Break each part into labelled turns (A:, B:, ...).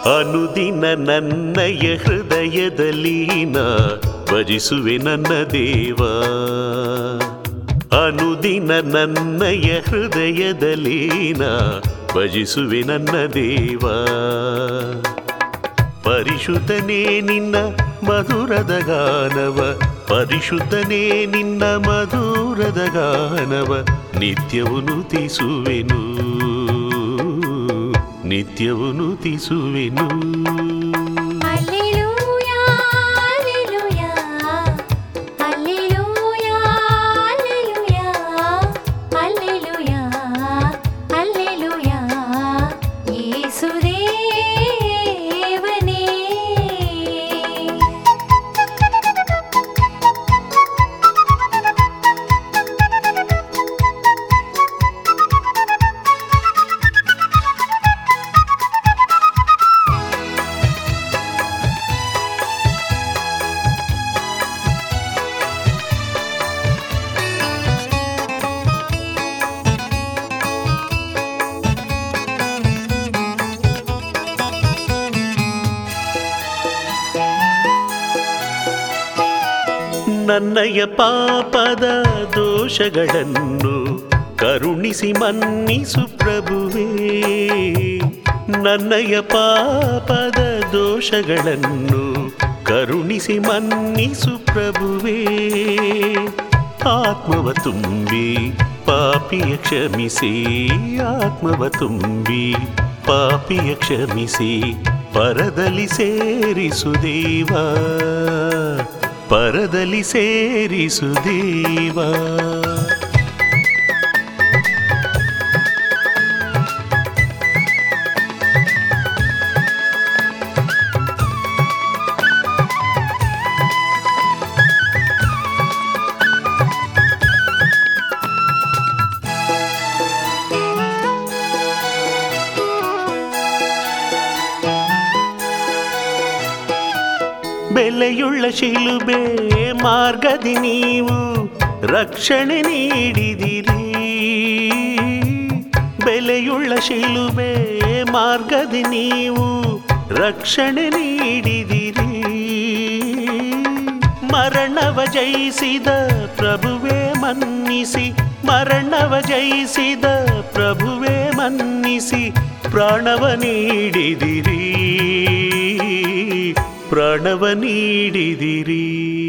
A: ಅನುದಿನ ನನ್ನಯ ಹೃದಯದಲ್ಲಿ ನಾ ಭಜಿಸುವೆ ನನ್ನ ದೇವ ಅನುದಿನ ನನ್ನಯ ಹೃದಯದಲ್ಲಿ ನಾ ಭಜಿಸುವೆ ನನ್ನ ದೇವ ಪರಿಶುದ್ಧನೇ ನಿನ್ನ ಮಧುರದ ಗಾನವ ಪರಿಶುದ್ಧನೇ ನಿನ್ನ ಮಧುರದ ಗಾನವ ನಿತ್ಯವು ನುತಿಸುವೆನು ನಿತ್ಯವು ನುತಿಸುವೆನು
B: hallelujah hallelujah hallelujah hallelujah hallelujah hallelujah ಯೇಸುದೇವನೇ
A: ನನ್ನಯ ಪಾಪದ ದೋಷಗಳನ್ನು ಕರುಣಿಸಿ ಮನ್ನಿಸು ಪ್ರಭುವೇ ನನ್ನಯ ಪಾಪದ ದೋಷಗಳನ್ನು ಕರುಣಿಸಿ ಮನ್ನಿಸು ಪ್ರಭುವೇ ಆತ್ಮವ ತುಂಬಿ ಪಾಪಿಯ ಕ್ಷಮಿಸಿ ಆತ್ಮವ ತುಂಬಿ ಪಾಪಿಯ ಕ್ಷಮಿಸಿ ಪರದಲ್ಲಿ ಸೇರಿಸು ದೇವಾ ಪರದಲ್ಲಿ ಸೇರಿಸು ದೇವಾ ಬೆಲೆಯುಳ್ಳ ಶಿಲುಬೆ ಮಾರ್ಗದಿ ನೀವು ರಕ್ಷಣೆ ನೀಡಿದಿರಿ ಬೆಲೆಯುಳ್ಳ ಶಿಲುಬೆ ಮಾರ್ಗದಿ ನೀವು ರಕ್ಷಣೆ ನೀಡಿದಿರಿ ಮರಣವ ಜಯಿಸಿದ ಪ್ರಭುವೇ ಮನ್ನಿಸಿ ಮರಣವ ಜಯಿಸಿದ ಪ್ರಭುವೇ ಮನ್ನಿಸಿ ಪ್ರಾಣವ ನೀಡಿದಿರಿ ಪ್ರಾಣವ ನೀಡಿದಿರಿ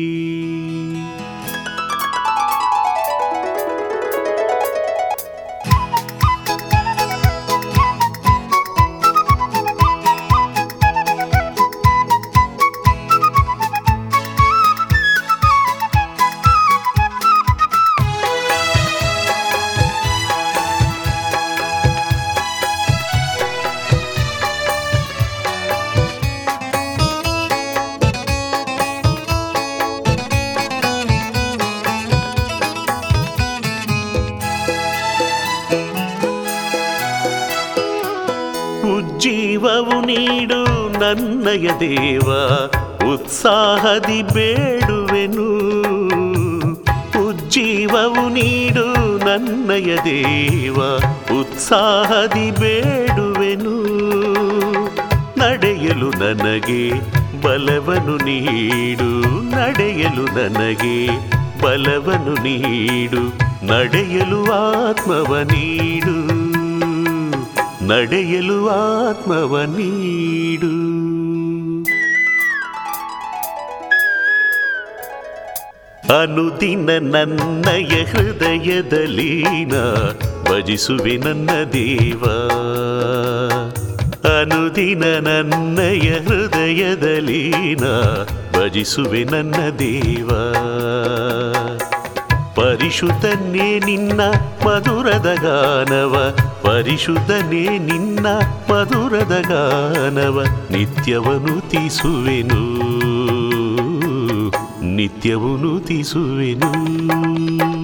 A: ಉಜ್ಜೀವವು ನೀಡು ನನ್ನಯ ದೇವ ಉತ್ಸಾಹದಿ ಬೇಡುವೆನು ಉಜ್ಜೀವವು ನೀಡು ನನ್ನಯ ದೇವ ಉತ್ಸಾಹದಿ ಬೇಡುವೆನು ನಡೆಯಲು ನನಗೆ ಬಲವನ್ನು ನೀಡು ನಡೆಯಲು ನನಗೆ ಬಲವನ್ನು ನೀಡು ನಡೆಯಲು ಆತ್ಮವ ನೀಡು ನಡೆಯಲು ಆತ್ಮವ ನೀಡು ಅನುದಿನ ನನ್ನಯ ಹೃದಯದಲ್ಲಿ ನಾ ಭಜಿಸುವೆ ನನ್ನ ದೇವ ಅನುದಿನ ನನ್ನಯ ಹೃದಯದಲ್ಲಿ ನಾ ಭಜಿಸುವೆ ನನ್ನ ದೇವ ಪರಿಶುದ್ಧನೇ ನಿನ್ನ ಮಧುರದ ಗಾನವ ಪರಿಶುದ್ಧನೇ ನಿನ್ನ ಮಧುರದ ಗಾನವ ನಿತ್ಯವನು ತೀಸುವೆನು ನಿತ್ಯವನು ತೀಸುವೆನು